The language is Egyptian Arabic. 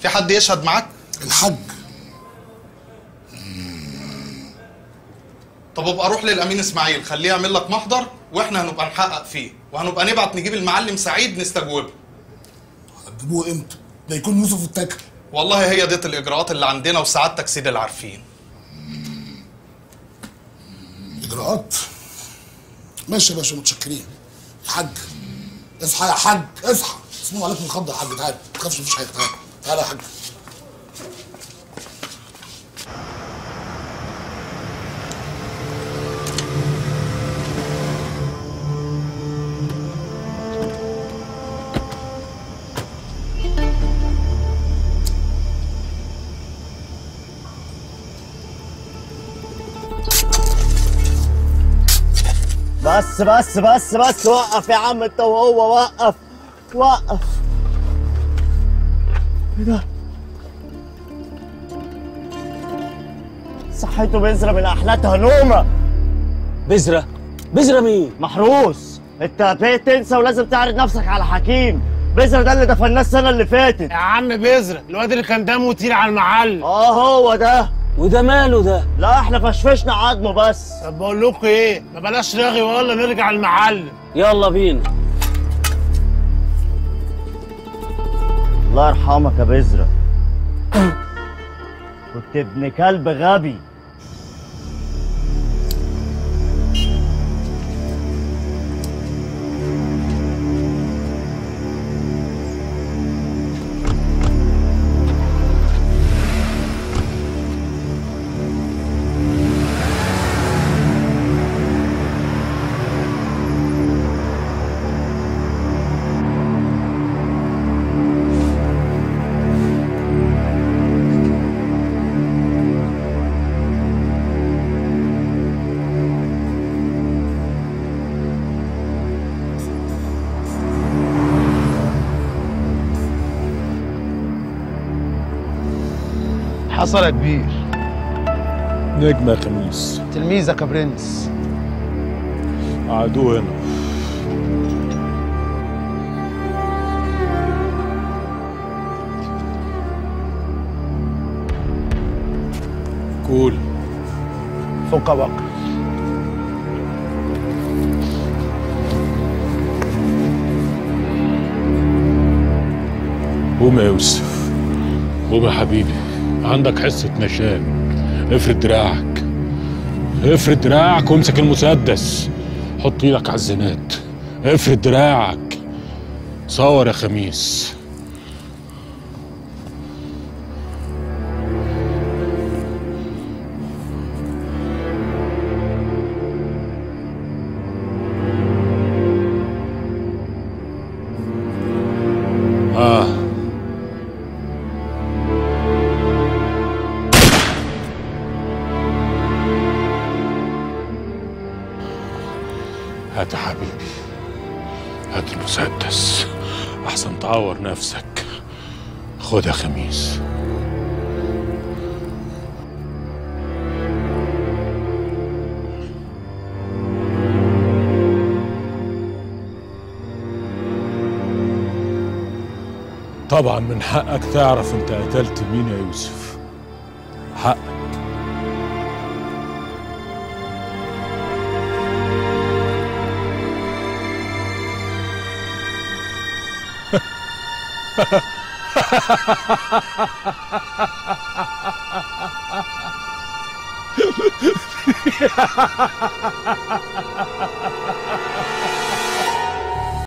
في حد يشهد معاك الحاج طب ابقى روح للامين اسماعيل خليه يعمل لك محضر واحنا هنبقى نحقق فيه وهنبقى نبعت نجيب المعلم سعيد نستجوبه هتجيبوه امتى ده يكون يوسف اتكل والله هي ديت الاجراءات اللي عندنا وسعادتك سيد العارفين اجراءات ماشي يا باشا متشكرين الحاج اصحى يا حاج اصحى اسمه عليك من الخضه يا حاج تعالى ما تخافش مفيش حاجه تعالى تعالى يا حاج بس بس بس بس وقف يا عم انت وهو وقف وقف ايه ده؟ صحيته بذرة من أحلاتها نومة بذرة بذرة مين؟ محروس انت بقيت تنسى ولازم تعرض نفسك على حكيم بذرة ده اللي دفناه السنة اللي فاتت يا عم بذرة الواد اللي كان دمه تقيل على المحل اه هو ده وده ماله ده؟ لا احنا فشفشنا عظمه بس طب بقول لكم ايه ما بلاش رغي ولا نرجع المحل يلا بينا الله يرحمك يا بذرة كنت ابن كلب غبي حصل يا كبير نجمة يا خميس تلميذك يا برنس قعدوه هنا كول فك بقى قوم يا يوسف قوم يا حبيبي عندك حصة نشان افرد دراعك افرد دراعك وامسك المسدس حط ايدك على الزناد افرد دراعك صور يا خميس اه هات يا حبيبي هات المسدس احسن تعور نفسك خد يا خميس طبعا من حقك تعرف انت قتلت مين يا يوسف حقك